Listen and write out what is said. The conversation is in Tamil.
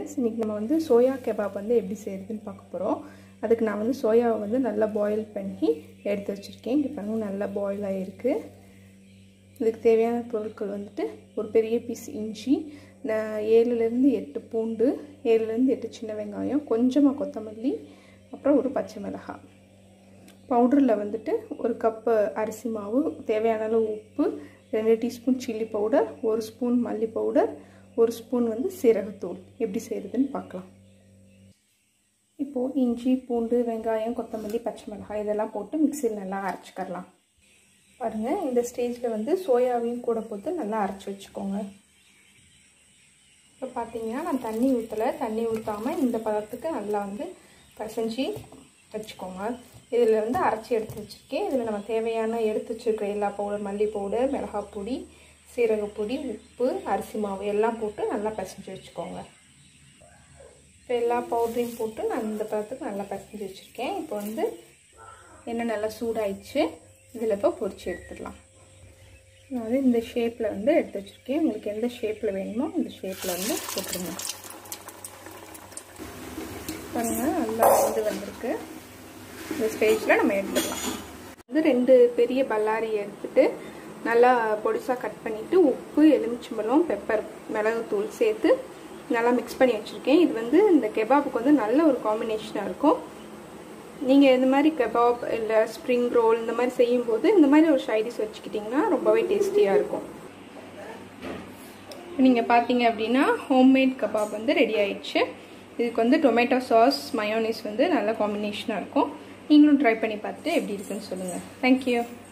ஃப்ரெண்ட்ஸ் இன்றைக்கி நம்ம வந்து சோயா கெபாப் வந்து எப்படி செய்கிறதுன்னு பார்க்க போகிறோம் அதுக்கு நான் வந்து சோயாவை வந்து நல்லா பாயில் பண்ணி எடுத்து வச்சுருக்கேன் இங்கே பாருங்க நல்லா பாயில் ஆகிருக்கு இதுக்கு தேவையான பொருட்கள் வந்துட்டு ஒரு பெரிய பீஸ் இஞ்சி ஏழுலேருந்து எட்டு பூண்டு ஏழுலேருந்து எட்டு சின்ன வெங்காயம் கொஞ்சமாக கொத்தமல்லி அப்புறம் ஒரு பச்சை மிளகாய் பவுடரில் வந்துட்டு ஒரு கப்பு அரிசி மாவு தேவையான அளவு உப்பு ரெண்டு டீஸ்பூன் சில்லி பவுடர் ஒரு ஸ்பூன் மல்லி பவுடர் ஒரு ஸ்பூன் வந்து சீரகத்தூள் எப்படி செய்கிறதுன்னு பார்க்கலாம் இப்போது இஞ்சி பூண்டு வெங்காயம் கொத்தமல்லி பச்சை மிளகாய் இதெல்லாம் போட்டு மிக்சியில் நல்லா அரைச்சிக்கரலாம் பாருங்கள் இந்த ஸ்டேஜில் வந்து சோயாவையும் கூட போட்டு நல்லா அரைச்சி வச்சுக்கோங்க இப்போ பார்த்தீங்கன்னா நான் தண்ணி ஊற்றலை தண்ணி ஊற்றாமல் இந்த பதத்துக்கு நல்லா வந்து பசைஞ்சு வச்சுக்கோங்க இதில் வந்து அரைச்சி எடுத்து வச்சுருக்கேன் இதில் நம்ம தேவையான எடுத்து வச்சுருக்கிற எல்லா பவுடர் மல்லி பவுடர் மிளகாய் பொடி சீரகப்பொடி உப்பு அரிசி மாவு எல்லாம் போட்டு நல்லா பசைஞ்சு வச்சுக்கோங்க இப்போ எல்லா பவுடரையும் போட்டு நான் இந்த பதத்துக்கு நல்லா பசைஞ்சு வச்சுருக்கேன் இப்போ வந்து எண்ணெய் நல்லா சூடாயிடுச்சு இதில் இப்போ பொரிச்சு எடுத்துடலாம் நான் வந்து இந்த ஷேப்பில் வந்து எடுத்து வச்சுருக்கேன் உங்களுக்கு எந்த ஷேப்பில் வேணுமோ இந்த ஷேப்பில் வந்து போட்டுருங்க பாருங்கள் நல்லா வந்து வந்திருக்கு இந்த ஸ்டேஜில் நம்ம எடுத்துடலாம் வந்து ரெண்டு பெரிய பல்லாரி எடுத்துட்டு நல்லா பொடிசாக கட் பண்ணிவிட்டு உப்பு எலுமிச்சம்பழம் பெப்பர் மிளகுத்தூள் சேர்த்து நல்லா மிக்ஸ் பண்ணி வச்சுருக்கேன் இது வந்து இந்த கெபாபுக்கு வந்து நல்ல ஒரு காம்பினேஷனாக இருக்கும் நீங்கள் இந்த மாதிரி கெபாப் இல்லை ஸ்ப்ரிங் ரோல் இந்த மாதிரி செய்யும்போது இந்த மாதிரி ஒரு சைடிஸ் வச்சுக்கிட்டிங்கன்னா ரொம்பவே டேஸ்டியாக இருக்கும் நீங்கள் பார்த்தீங்க அப்படின்னா ஹோம்மேட் கபாப் வந்து ரெடி ஆயிடுச்சு இதுக்கு வந்து டொமேட்டோ சாஸ் மயோனிஸ் வந்து நல்ல காம்பினேஷனாக இருக்கும் நீங்களும் ட்ரை பண்ணி பார்த்துட்டு எப்படி இருக்குன்னு சொல்லுங்கள் தேங்க்யூ